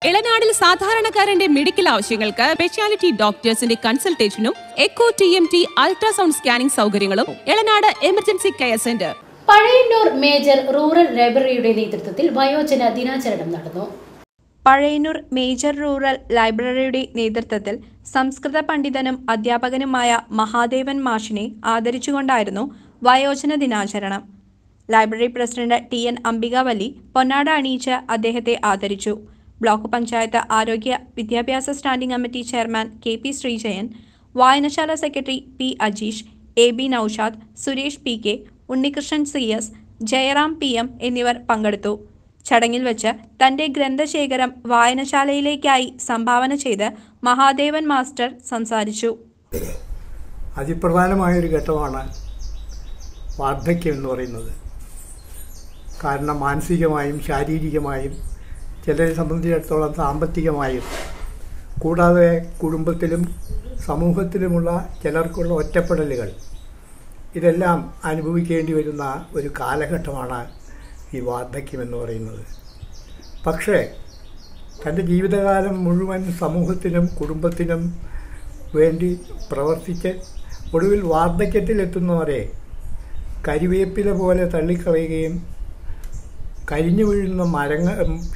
ഇളനാടിൽ സാധാരണക്കാരന്റെ മെഡിക്കൽ ആവശ്യങ്ങൾക്ക് സ്പെഷ്യാലിറ്റി ഡോക്ടേഴ്സിന്റെ കൺസൾട്ടേഷനും echo T M T ultrasound scanning സൗകര്യങ്ങളും Elanad emergency care centre Pazhayannur major rural ലൈബ്രറിയുടെ നേതൃത്വത്തിൽ വയോജന ദിനാചരണം നടന്നു പഴയന്നൂർ മേജർ റൂറൽ ലൈബ്രറിയുടെ നേതൃത്വത്തിൽ സംസ്കൃത പണ്ഡിതനും അധ്യാപകനുമായ മഹാദേവൻ മാഷിനെ ആദരിച്ചുകൊണ്ടായിരുന്നു വയോജന ദിനാചരണം library president T N Ambikavalli പൊന്നാട അണിയിച്ച് അദ്ദേഹത്തെ ആദരിച്ചു ബ്ലോക്ക് പഞ്ചായത്ത് ആരോഗ്യ വിദ്യാഭ്യാസ standing committee chairman K P Sreejayan വായനശാല secretary P Ajeesh A B Noushad Suresh P K Unnikrishnan C S Jayaram P M എന്നിവർ പങ്കെടുത്തു ചടങ്ങിൽ വെച്ച് തന്റെ ഗ്രന്ഥശേഖരം വായനശാലയിലേക്കായി സംഭാവന ചെയ്ത് മഹാദേവൻ മാസ്റ്റർ സംസാരിച്ചു അതിപ്രധാനമായൊരു ഘട്ടമാണ് വാർദ്ധക്യം എന്ന് പറയുന്നത് കാരണം മാനസികമായും ശാരീരികമായും ചിലരെ സംബന്ധിച്ചിടത്തോളം സാമ്പത്തികമായും കൂടാതെ കുടുംബത്തിലും സമൂഹത്തിലുമുള്ള ചിലർക്കുള്ള ഒറ്റപ്പെടലുകൾ ഇതെല്ലാം അനുഭവിക്കേണ്ടി വരുന്ന ഒരു കാലഘട്ടമാണ് ഈ വാർദ്ധക്യം എന്ന് പറയുന്നത് പക്ഷേ തൻ്റെ ജീവിതകാലം മുഴുവൻ സമൂഹത്തിനും കുടുംബത്തിനും വേണ്ടി പ്രവർത്തിച്ച് ഒടുവിൽ വാർദ്ധക്യത്തിലെത്തുന്നവരെ കരിവേപ്പില പോലെ തള്ളിക്കളയുകയും കരിഞ്ഞു വീഴുന്ന മരങ്ങ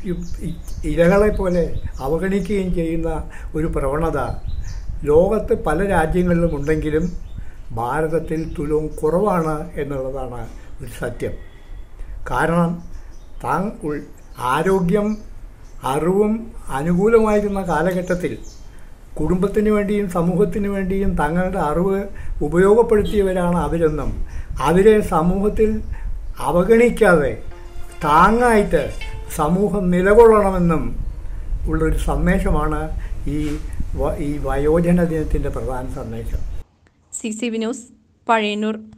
ഇലകളെ പോലെ അവഗണിക്കുകയും ചെയ്യുന്ന ഒരു പ്രവണത ലോകത്ത് പല രാജ്യങ്ങളിലും ഉണ്ടെങ്കിലും ഭാരതത്തിൽ തുലവും കുറവാണ് എന്നുള്ളതാണ് ഒരു സത്യം കാരണം താൻ ഉൾ- ആരോഗ്യം അറിവും അനുകൂലമായിരുന്ന കാലഘട്ടത്തിൽ കുടുംബത്തിന് വേണ്ടിയും സമൂഹത്തിന് വേണ്ടിയും തങ്ങളുടെ അറിവ് ഉപയോഗപ്പെടുത്തിയവരാണ് അവരെന്നും അവരെ സമൂഹത്തിൽ അവഗണിക്കാതെ താങ്ങായിട്ട് സമൂഹം നിലകൊള്ളണമെന്നും ഉള്ളൊരു സന്ദേശമാണ് ഈ വ- ഈ വയോജന ദിനത്തിൻ്റെ പ്രധാന സന്ദേശം C C V news Pazhayannur